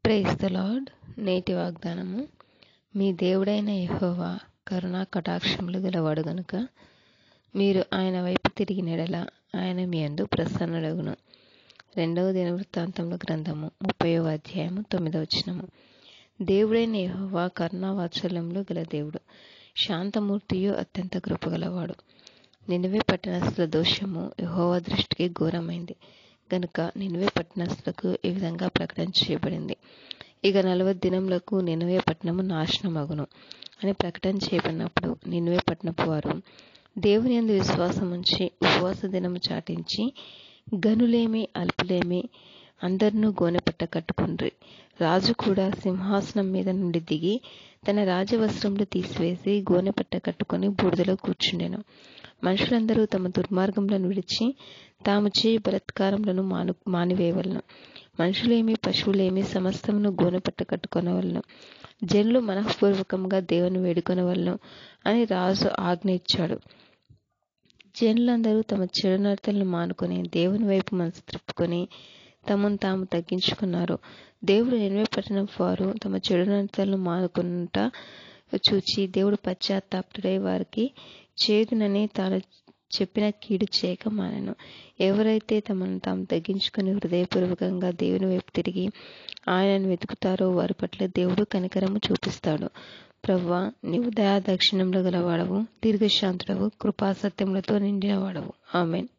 praise the lord నేటి వాగ్దానము మీ దేవుడైన యెహోవా కరుణా కటాక్షములు గలవాడు గనుక మీరు ఆయన వైపు తిరిగిన ఎడల ఆయన మీ అందు ప్రసన్నుడగును రెండవ దినవృత్తాంతముల గ్రంథము ముప్పయో అధ్యాయము తొమ్మిదవ వచనము దేవుడైన యెహోవా కరుణా వాత్సల్యములు గల దేవుడు శాంతమూర్తియు అత్యంత కృపగలవాడు నినివే పట్టణస్థుల దోషము యెహోవా దృష్టికి ఘోరమైంది గనుక నినివే పట్టణస్థులకు ఈ విధంగా ప్రకటన చేయబడింది ఇక నలభై దినములకు నినివే పట్టణము నాశనమగును అని ప్రకటన చేయబడినప్పుడు నినివే పట్టణపు వారు దేవుని యందు విశ్వాసం ఉంచి ఉపవాస దినము చాటించి గనులేమి అల్పులేమి అందరినూ గోనెపట్ట కట్టుకుండ్రి రాజు కూడా సింహాసనం మీద నుండి దిగి తన రాజవస్త్రములు తీసివేసి గోనెపట్ట కట్టుకొని బూడిదలో కూర్చుండెను మనుషులందరూ తమ దుర్మార్గములను విడిచి తాము చేయి బలత్కారములను మాను మానివేయవలను మనుషులేమి పశువులేమి సమస్తమును గోనెపట్ట కట్టుకొనవలను జనులు మనఃపూర్వకంగా దేవుని వేడుకొనవలను అని రాజు ఆజ్ఞ ఇచ్చాడు జనులందరూ తమ చెడు నడతలను మానుకొని దేవుని వైపు మనసు త్రిప్పుకొని తమను తాము తగ్గించుకున్నారు దేవుడు ఎనిమిది పట్టణం వారు తమ చెడు నడతలను మానుకుంటా చూచి దేవుడు పశ్చాత్తాపుడై వారికి చేదునని తాను చెప్పిన కీడు చేయక మానను ఎవరైతే తమను తాము తగ్గించుకుని హృదయపూర్వకంగా దేవుని వైపు తిరిగి ఆయనను వెతుకుతారో వారి పట్ల దేవుడు కనికరము చూపిస్తాడు ప్రవ్వా నీవు దయా దక్షిణంలో గలవాడవు దీర్ఘశాంతుడవు కృపాసత్యములతో నిండినవాడవు ఆమెన్